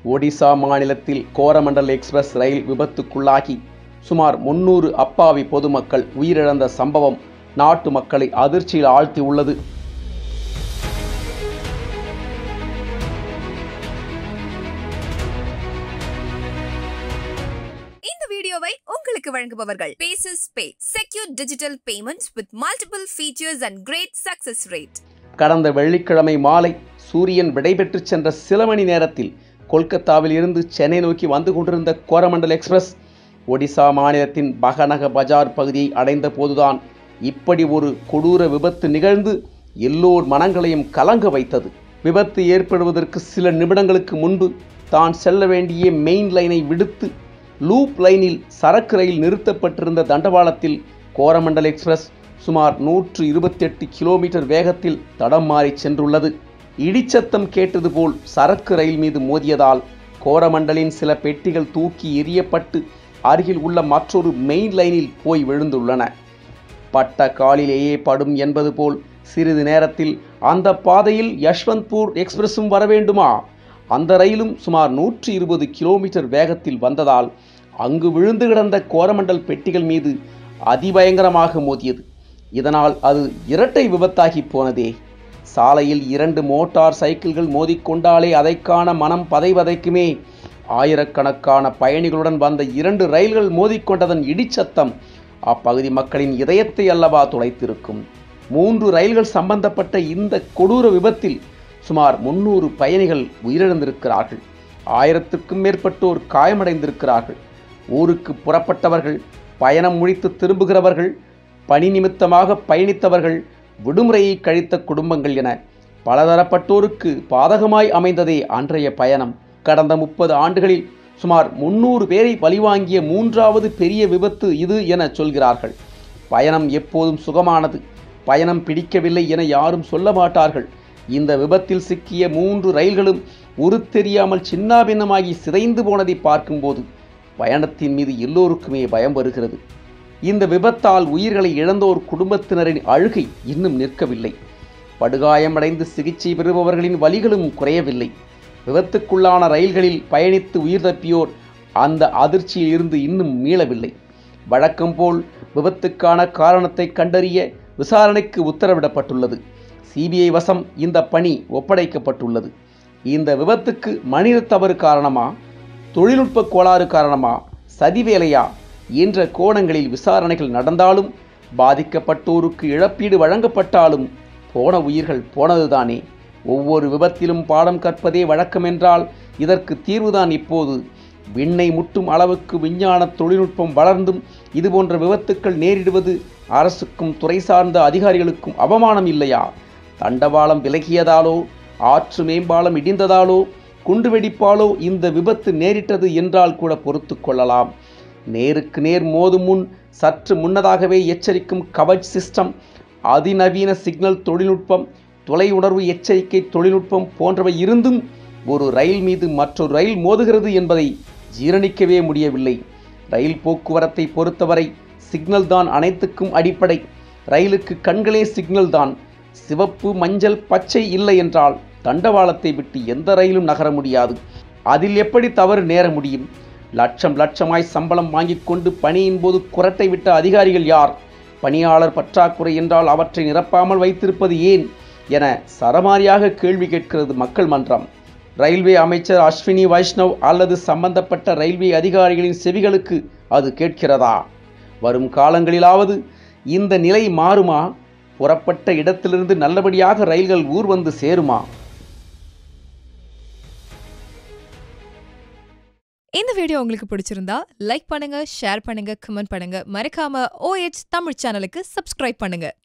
ஒடிசா மாநிலத்தில் கோரமண்டல் எக்ஸ்பிரஸ் ரயில் விபத்துக்குள்ளாகி சுமார் முன்னூறு அப்பாவி பொதுமக்கள் உயிரிழந்த சம்பவம் நாட்டு மக்களை அதிர்ச்சியில் ஆழ்த்தியுள்ளது இந்த வீடியோவை உங்களுக்கு வழங்குபவர்கள் பேசஸ் pay secure digital payments with multiple features and great success rate கடந்த வெள்ளிக்கிழமை மாலை சூரியன் விடைபெற்று சென்ற சில மணி நேரத்தில் கொல்கத்தாவில் இருந்து சென்னை நோக்கி வந்து கொண்டிருந்த கோரமண்டல் எக்ஸ்பிரஸ் ஒடிசா மாநிலத்தின் பகநக பஜார் பகுதியை அடைந்த போதுதான் இப்படி ஒரு கொடூர விபத்து நிகழ்ந்து எல்லோர் மனங்களையும் கலங்க வைத்தது விபத்து ஏற்படுவதற்கு சில நிமிடங்களுக்கு முன்பு தான் செல்ல வேண்டிய மெயின் லைனை விடுத்து லூப் லைனில் சரக்கு ரயில் நிறுத்தப்பட்டிருந்த தண்டவாளத்தில் கோரமண்டல் எக்ஸ்பிரஸ் சுமார் நூற்று இருபத்தெட்டு கிலோமீட்டர் வேகத்தில் தடம் மாறி சென்றுள்ளது இடிச்சத்தம் கேட்டது போல் சரக்கு ரயில் மீது மோதியதால் கோரமண்டலின் சில பெட்டிகள் தூக்கி எறியப்பட்டு அருகில் உள்ள மற்றொரு மெயின் லைனில் போய் விழுந்துள்ளன பட்ட காலிலேயே படும் என்பது போல் சிறிது நேரத்தில் அந்த பாதையில் யஷ்வந்த்பூர் எக்ஸ்பிரஸும் வர வேண்டுமா அந்த ரயிலும் சுமார் நூற்றி இருபது கிலோமீட்டர் வேகத்தில் வந்ததால் அங்கு விழுந்து கிடந்த கோரமண்டல் பெட்டிகள் மீது அதிபயங்கரமாக மோதியது இதனால் அது இரட்டை விபத்தாகி போனதே சாலையில் இரண்டு மோட்டார் சைக்கிள்கள் மோதிக்கொண்டாலே அதை காண மனம் பதைவதைக்குமே ஆயிரக்கணக்கான பயணிகளுடன் வந்த இரண்டு ரயில்கள் மோதிக்கொண்டதன் இடிச்சத்தம் அப்பகுதி மக்களின் இதயத்தை அல்லவா துளைத்திருக்கும் மூன்று ரயில்கள் சம்பந்தப்பட்ட இந்த கொடூர விபத்தில் சுமார் முன்னூறு பயணிகள் உயிரிழந்திருக்கிறார்கள் ஆயிரத்திற்கும் மேற்பட்டோர் காயமடைந்திருக்கிறார்கள் ஊருக்கு புறப்பட்டவர்கள் பயணம் முடித்து திரும்புகிறவர்கள் பணி நிமித்தமாக பயணித்தவர்கள் விடுமுறையை கழித்த குடும்பங்கள் என பலதரப்பட்டோருக்கு பாதகமாய் அமைந்ததே அன்றைய பயணம் கடந்த முப்பது ஆண்டுகளில் சுமார் முன்னூறு பேரை பலிவாங்கிய மூன்றாவது பெரிய விபத்து இது என சொல்கிறார்கள் பயணம் எப்போதும் சுகமானது பயணம் பிடிக்கவில்லை என யாரும் சொல்ல மாட்டார்கள் இந்த விபத்தில் சிக்கிய மூன்று ரயில்களும் உரு தெரியாமல் சின்னாபின்னமாகி சிதைந்து போனதை பார்க்கும்போது பயணத்தின் மீது எல்லோருக்குமே பயம் வருகிறது இந்த விபத்தால் உயிர்களை இழந்தோர் குடும்பத்தினரின் அழுகை இன்னும் நிற்கவில்லை படுகாயமடைந்து சிகிச்சை பெறுபவர்களின் வலிகளும் குறையவில்லை விபத்துக்குள்ளான ரயில்களில் பயணித்து உயிர் தப்பியோர் அந்த அதிர்ச்சியில் இருந்து இன்னும் மீளவில்லை வழக்கம் போல் விபத்துக்கான காரணத்தை கண்டறிய விசாரணைக்கு உத்தரவிடப்பட்டுள்ளது சிபிஐ வசம் இந்த பணி ஒப்படைக்கப்பட்டுள்ளது இந்த விபத்துக்கு மனித தவறு காரணமா தொழில்நுட்ப கோளாறு காரணமா சதிவேலையா என்ற கோணங்களில் விசாரணைகள் நடந்தாலும் பாதிக்கப்பட்டோருக்கு இழப்பீடு வழங்கப்பட்டாலும் போன உயிர்கள் போனதுதானே ஒவ்வொரு விபத்திலும் பாடம் கற்பதே வழக்கமென்றால் இதற்கு தீர்வுதான் இப்போது விண்ணை முட்டும் அளவுக்கு விஞ்ஞான தொழில்நுட்பம் வளர்ந்தும் இதுபோன்ற விபத்துக்கள் நேரிடுவது அரசுக்கும் துறை சார்ந்த அதிகாரிகளுக்கும் அவமானம் இல்லையா தண்டவாளம் விலகியதாலோ ஆற்று மேம்பாலம் இடிந்ததாலோ குண்டுவெடிப்பாலோ இந்த விபத்து நேரிட்டது என்றால் கூட பொறுத்து கொள்ளலாம் நேருக்கு நேர் மோதும் முன் சற்று முன்னதாகவே எச்சரிக்கும் கவச் சிஸ்டம் அதிநவீன சிக்னல் தொழில்நுட்பம் தொலை உணர்வு எச்சரிக்கை தொழில்நுட்பம் போன்றவை இருந்தும் ஒரு ரயில் மீது மற்றொரு ரயில் மோதுகிறது என்பதை ஜீரணிக்கவே முடியவில்லை ரயில் போக்குவரத்தை பொறுத்தவரை சிக்னல் தான் அனைத்துக்கும் அடிப்படை ரயிலுக்கு கண்களே சிக்னல் தான் சிவப்பு மஞ்சள் பச்சை இல்லை என்றால் தண்டவாளத்தை விட்டு எந்த ரயிலும் நகர முடியாது அதில் எப்படி தவறு நேர முடியும் லட்சம் லட்சமாய் சம்பளம் வாங்கிக் கொண்டு பணியின் போது குரட்டை விட்ட அதிகாரிகள் யார் பணியாளர் பற்றாக்குறை என்றால் அவற்றை நிரப்பாமல் வைத்திருப்பது ஏன் என சரமாரியாக கேள்வி கேட்கிறது மக்கள் மன்றம் ரயில்வே அமைச்சர் அஸ்வினி வைஷ்ணவ் அல்லது சம்பந்தப்பட்ட ரயில்வே அதிகாரிகளின் செவிகளுக்கு அது கேட்கிறதா வரும் காலங்களிலாவது இந்த நிலை மாறுமா புறப்பட்ட இடத்திலிருந்து நல்லபடியாக ரயில்கள் ஊர் வந்து சேருமா இந்த வீடியோ உங்களுக்கு பிடிச்சிருந்தா லைக் பண்ணுங்க ஷேர் பண்ணுங்க கமெண்ட் பண்ணுங்க மறக்காம OH தமிழ் சேனலுக்கு சப்ஸ்கிரைப் பண்ணுங்க